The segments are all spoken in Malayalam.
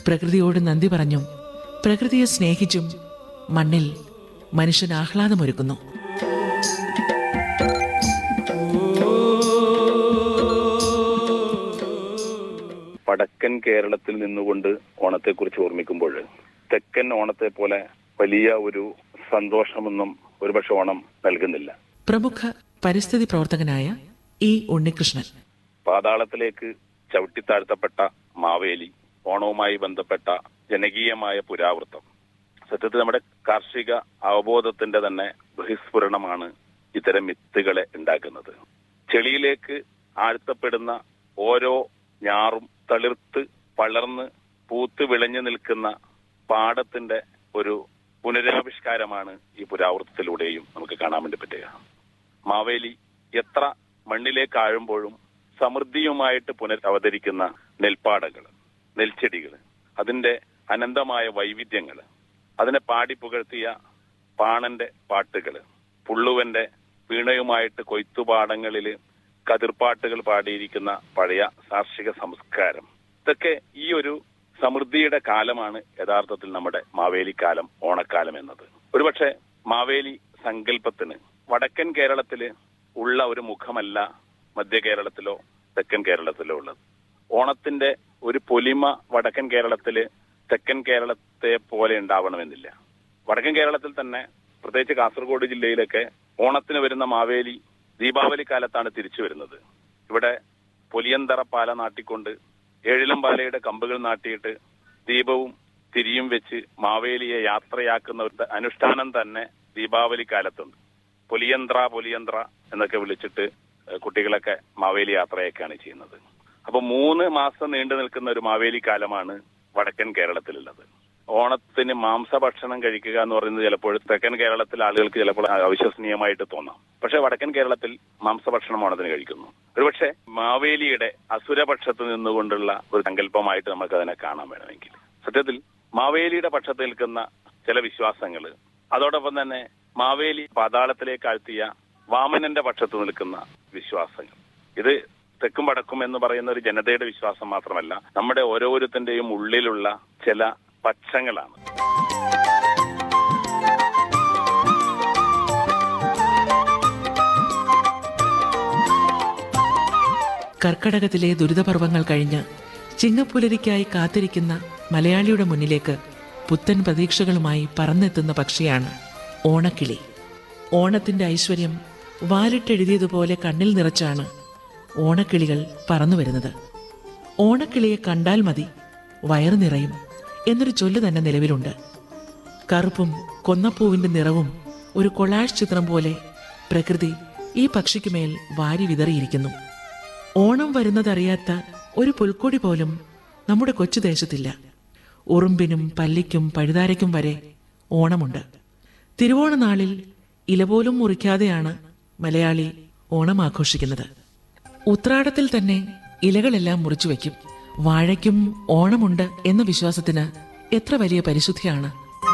പ്രകൃതിയോട് നന്ദി പറഞ്ഞും പ്രകൃതിയെ സ്നേഹിച്ചും മണ്ണിൽ മനുഷ്യൻ ആഹ്ലാദമൊരുക്കുന്നു വടക്കൻ കേരളത്തിൽ നിന്നുകൊണ്ട് ഓണത്തെക്കുറിച്ച് ഓർമ്മിക്കുമ്പോൾ തെക്കൻ ഓണത്തെ പോലെ വലിയ ഒരു സന്തോഷമൊന്നും ഒരുപക്ഷെ ഓണം നൽകുന്നില്ല പ്രമുഖ പരിസ്ഥിതി പ്രവർത്തകനായ ഇ ഉണ്ണികൃഷ്ണൻ പാതാളത്തിലേക്ക് ചവിട്ടിത്താഴ്ത്തപ്പെട്ട മാവേലി ഓണവുമായി ബന്ധപ്പെട്ട ജനകീയമായ പുരാവൃത്തം സത്യത്തിൽ നമ്മുടെ കാർഷിക അവബോധത്തിന്റെ തന്നെ ബഹിസ്ഫുരണമാണ് ഇത്തരം മിത്തുകളെ ഉണ്ടാക്കുന്നത് ചെളിയിലേക്ക് ആഴ്ത്തപ്പെടുന്ന ഓരോ ഞാറും തളിർത്ത് വളർന്ന് പൂത്ത് വിളഞ്ഞു നിൽക്കുന്ന പാടത്തിന്റെ ഒരു പുനരാവിഷ്കാരമാണ് ഈ പുരാവൃത്തത്തിലൂടെയും നമുക്ക് കാണാൻ വേണ്ടി പറ്റുക മാവേലി എത്ര മണ്ണിലേക്ക് ആഴുമ്പോഴും സമൃദ്ധിയുമായിട്ട് പുനരവതരിക്കുന്ന നെൽപ്പാടകൾ നെൽച്ചെടികൾ അതിന്റെ അനന്തമായ വൈവിധ്യങ്ങൾ അതിനെ പാടി പുകഴ്ത്തിയ പാണന്റെ പാട്ടുകൾ പുള്ളുവന്റെ വീണയുമായിട്ട് കൊയ്ത്തുപാടങ്ങളിൽ കതിർപ്പാട്ടുകൾ പാടിയിരിക്കുന്ന പഴയ കാർഷിക സംസ്കാരം ഇതൊക്കെ ഈ ഒരു സമൃദ്ധിയുടെ കാലമാണ് യഥാർത്ഥത്തിൽ നമ്മുടെ മാവേലി കാലം ഓണക്കാലം എന്നത് ഒരുപക്ഷെ മാവേലി സങ്കല്പത്തിന് വടക്കൻ കേരളത്തില് ഉള്ള ഒരു മുഖമല്ല മധ്യ കേരളത്തിലോ തെക്കൻ കേരളത്തിലോ ഉള്ളത് ഓണത്തിന്റെ ഒരു പൊലിമ വടക്കൻ കേരളത്തില് തെക്കൻ കേരളത്തെ പോലെ ഉണ്ടാവണമെന്നില്ല വടക്കൻ കേരളത്തിൽ തന്നെ പ്രത്യേകിച്ച് കാസർഗോഡ് ജില്ലയിലൊക്കെ ഓണത്തിന് വരുന്ന മാവേലി ദീപാവലി കാലത്താണ് തിരിച്ചു വരുന്നത് ഇവിടെ പൊലിയന്തറ പാല നാട്ടിക്കൊണ്ട് ഏഴിലം പാലയുടെ കമ്പുകൾ നാട്ടിയിട്ട് ദീപവും തിരിയും വെച്ച് മാവേലിയെ യാത്രയാക്കുന്ന ഒരു അനുഷ്ഠാനം തന്നെ ദീപാവലി കാലത്തുണ്ട് പൊലിയന്ത്ര പൊലിയന്ത്ര എന്നൊക്കെ വിളിച്ചിട്ട് ഏഹ് കുട്ടികളൊക്കെ മാവേലി യാത്രയൊക്കെയാണ് ചെയ്യുന്നത് അപ്പൊ മൂന്ന് മാസം നീണ്ടു നിൽക്കുന്ന ഒരു മാവേലി കാലമാണ് വടക്കൻ കേരളത്തിലുള്ളത് ഓണത്തിന് മാംസഭക്ഷണം കഴിക്കുക എന്ന് പറയുന്നത് ചിലപ്പോൾ തെക്കൻ കേരളത്തിലെ ആളുകൾക്ക് ചിലപ്പോൾ അവിശ്വസനീയമായിട്ട് തോന്നാം പക്ഷെ വടക്കൻ കേരളത്തിൽ മാംസഭക്ഷണം ഓണത്തിന് കഴിക്കുന്നു ഒരുപക്ഷെ മാവേലിയുടെ അസുരപക്ഷത്ത് നിന്നുകൊണ്ടുള്ള ഒരു സങ്കല്പമായിട്ട് നമുക്ക് അതിനെ കാണാൻ വേണമെങ്കിൽ സത്യത്തിൽ മാവേലിയുടെ പക്ഷത്ത് നിൽക്കുന്ന ചില വിശ്വാസങ്ങൾ അതോടൊപ്പം തന്നെ മാവേലി പാതാളത്തിലേക്ക് ആഴ്ത്തിയ വാമനന്റെ പക്ഷത്ത് നിൽക്കുന്ന വിശ്വാസങ്ങൾ ഇത് തെക്കും വടക്കും എന്ന് പറയുന്ന ഒരു ജനതയുടെ വിശ്വാസം മാത്രമല്ല നമ്മുടെ ഓരോരുത്തന്റെയും ഉള്ളിലുള്ള ചില പക്ഷങ്ങളാണ് കർക്കടകത്തിലെ ദുരിതപർവങ്ങൾ കഴിഞ്ഞ് ചിങ്ങപ്പുലരിക്കായി കാത്തിരിക്കുന്ന മലയാളിയുടെ മുന്നിലേക്ക് പുത്തൻ പ്രതീക്ഷകളുമായി പറന്നെത്തുന്ന പക്ഷിയാണ് ഓണക്കിളി ഓണത്തിന്റെ ഐശ്വര്യം വാലിട്ടെഴുതിയതുപോലെ കണ്ണിൽ നിറച്ചാണ് ഓണക്കിളികൾ പറന്നു വരുന്നത് ഓണക്കിളിയെ കണ്ടാൽ മതി വയറു നിറയും എന്നൊരു ചൊല്ല് തന്നെ നിലവിലുണ്ട് കറുപ്പും കൊന്നപ്പൂവിന്റെ നിറവും ഒരു കൊളാഷ് ചിത്രം പോലെ പ്രകൃതി ഈ പക്ഷിക്ക് മേൽ വാരി വിതറിയിരിക്കുന്നു ഓണം വരുന്നതറിയാത്ത ഒരു പുൽക്കൊടി പോലും നമ്മുടെ കൊച്ചു ദേശത്തില്ല ഉറുമ്പിനും പല്ലിക്കും പഴുതാരയ്ക്കും വരെ ഓണമുണ്ട് തിരുവോണ നാളിൽ ഇല പോലും മുറിക്കാതെയാണ് മലയാളി ഓണം ആഘോഷിക്കുന്നത് ഉത്രാടത്തിൽ തന്നെ ഇലകളെല്ലാം മുറിച്ചു വയ്ക്കും വാഴയ്ക്കും ഓണമുണ്ട് എന്ന വിശ്വാസത്തിന് എത്ര വലിയ പരിശുദ്ധിയാണ്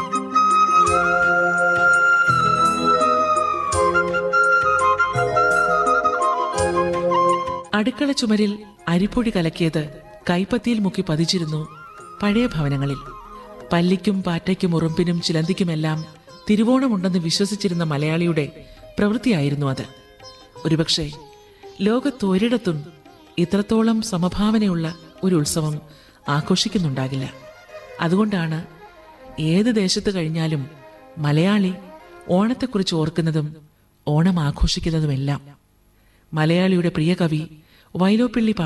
അടുക്കള ചുമരിൽ അരിപ്പൊടി കലക്കിയത് കൈപ്പത്തിയിൽ മുക്കി പതിച്ചിരുന്നു പഴയ ഭവനങ്ങളിൽ പല്ലിക്കും പാറ്റയ്ക്കും ഉറുമ്പിനും ചിലന്തിക്കുമെല്ലാം തിരുവോണമുണ്ടെന്ന് വിശ്വസിച്ചിരുന്ന മലയാളിയുടെ പ്രവൃത്തിയായിരുന്നു അത് ഒരുപക്ഷെ ലോകത്തൊരിടത്തും ഇത്രത്തോളം സമഭാവനയുള്ള ഒരു ഉത്സവം ആഘോഷിക്കുന്നുണ്ടാകില്ല അതുകൊണ്ടാണ് ഏത് ദേശത്ത് കഴിഞ്ഞാലും മലയാളി ഓണത്തെക്കുറിച്ച് ഓർക്കുന്നതും ഓണം ആഘോഷിക്കുന്നതുമെല്ലാം മലയാളിയുടെ പ്രിയ കവി വൈലോപ്പിള്ളി